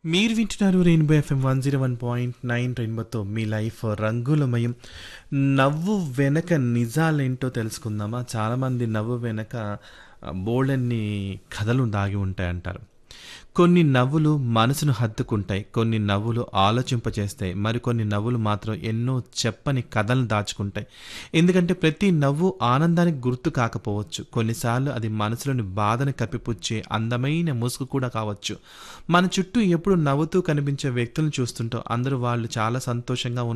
మీరు వింటున్నారు Rainbow FM one zero one point nine రెయిన్బోతో మీ లైఫ్ రంగులమయం నవ్వు వెనక నిజాలేంటో తెలుసుకుందామా చాలామంది నవ్వు వెనక బోల్డన్ని కథలు దాగి ఉంటాయి అంటారు కొన్ని నవ్వులు మనసును హత్తుకుంటాయి కొన్ని నవ్వులు ఆలోచింపచేస్తాయి మరికొన్ని నవ్వులు మాత్రం ఎన్నో చెప్పని కథలను దాచుకుంటాయి ఎందుకంటే ప్రతి నవ్వు ఆనందానికి గుర్తు కాకపోవచ్చు కొన్నిసార్లు అది మనసులోని బాధను కప్పిపుచ్చే అందమైన ముసుగు కూడా కావచ్చు మన చుట్టూ ఎప్పుడు నవ్వుతూ కనిపించే వ్యక్తులను చూస్తుంటాం అందరూ వాళ్ళు చాలా సంతోషంగా